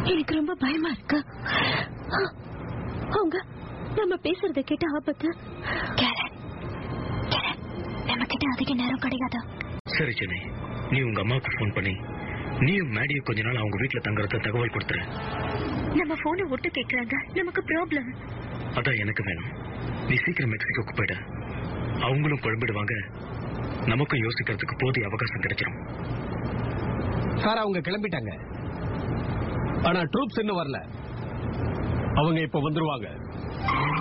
எனக்கு ரொம்ப பயமா இருக்கு அவங்க நம்ம பேசுறத கேட்ட ஆபத்து கேரன் கேரன் நம்ம கிட்ட அதிக நேரம் கிடையாது சரி சென்னை நீ உங்க அம்மாவுக்கு ஃபோன் பண்ணி நீயும் மேடியும் கொஞ்ச நாள் அவங்க வீட்டுல தங்குறத தகவல் கொடுத்துரு நம்ம போனை ஒட்டு கேக்குறாங்க நமக்கு ப்ராப்ளம் அதான் எனக்கு வேணும் நீ சீக்கிரம் மெக்சிகோக்கு போயிடு அவங்களும் குழம்பிடுவாங்க நமக்கும் யோசிக்கிறதுக்கு போதிய அவகாசம் கிடைச்சிரும் சார் அவங்க கிளம்பிட்டாங்க ஆனா ட்ரூப்ஸ் இன்னும் வரல அவங்க இப்ப வந்துருவாங்க